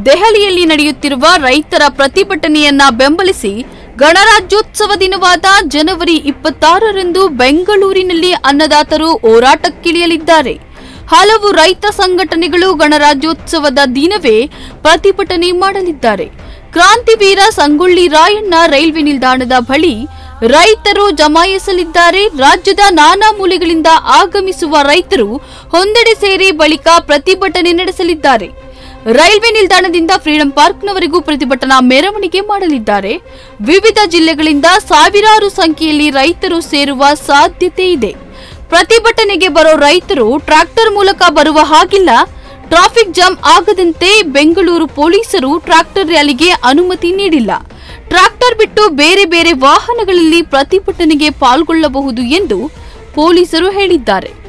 ದೆಹಲಿಯಲ್ಲಿ ನಡೆಯುತ್ತಿರುವ ರೈತರ ಪ್ರತಿಭಟನೆಯನ್ನ ಬೆಂಬಲಿಸಿ ಗಣರಾಜ್ಯೋತ್ಸವ ದಿನವಾದ ಜನವರಿ ಇಪ್ಪತ್ತಾರರಂದು ಬೆಂಗಳೂರಿನಲ್ಲಿ ಅನ್ನದಾತರು ಹೋರಾಟಕ್ಕಿಳಿಯಲಿದ್ದಾರೆ ಹಲವು ರೈತ ಸಂಘಟನೆಗಳು ಗಣರಾಜ್ಯೋತ್ಸವದ ದಿನವೇ ಪ್ರತಿಭಟನೆ ಮಾಡಲಿದ್ದಾರೆ ಕ್ರಾಂತಿವೀರ ಸಂಗೊಳ್ಳಿ ರಾಯಣ್ಣ ರೈಲ್ವೆ ನಿಲ್ದಾಣದ ಬಳಿ ರೈತರು ಜಮಾಯಿಸಲಿದ್ದಾರೆ ರಾಜ್ಯದ ನಾನಾ ಮೂಲೆಗಳಿಂದ ಆಗಮಿಸುವ ರೈತರು ಹೊಂದೆಡೆ ಸೇರಿ ಬಳಿಕ ಪ್ರತಿಭಟನೆ ನಡೆಸಲಿದ್ದಾರೆ ರೈಲ್ವೆ ನಿಲ್ದಾಣದಿಂದ ಫ್ರೀಡಂ ಪಾರ್ಕ್ನವರೆಗೂ ಪ್ರತಿಭಟನಾ ಮೆರವಣಿಗೆ ಮಾಡಲಿದ್ದಾರೆ ವಿವಿಧ ಜಿಲ್ಲೆಗಳಿಂದ ಸಾವಿರಾರು ಸಂಖ್ಯೆಯಲ್ಲಿ ರೈತರು ಸೇರುವ ಸಾಧ್ಯತೆ ಇದೆ ಪ್ರತಿಭಟನೆಗೆ ಬರೋ ರೈತರು ಟ್ರ್ಯಾಕ್ಟರ್ ಮೂಲಕ ಬರುವ ಹಾಗಿಲ್ಲ ಟ್ರಾಫಿಕ್ ಜಾಮ್ ಆಗದಂತೆ ಬೆಂಗಳೂರು ಪೊಲೀಸರು ಟ್ರ್ಯಾಕ್ಟರ್ ರ್ಯಾಲಿಗೆ ಅನುಮತಿ ನೀಡಿಲ್ಲ ಟ್ರ್ಯಾಕ್ಟರ್ ಬಿಟ್ಟು ಬೇರೆ ಬೇರೆ ವಾಹನಗಳಲ್ಲಿ ಪ್ರತಿಭಟನೆಗೆ ಪಾಲ್ಗೊಳ್ಳಬಹುದು ಎಂದು ಪೊಲೀಸರು ಹೇಳಿದ್ದಾರೆ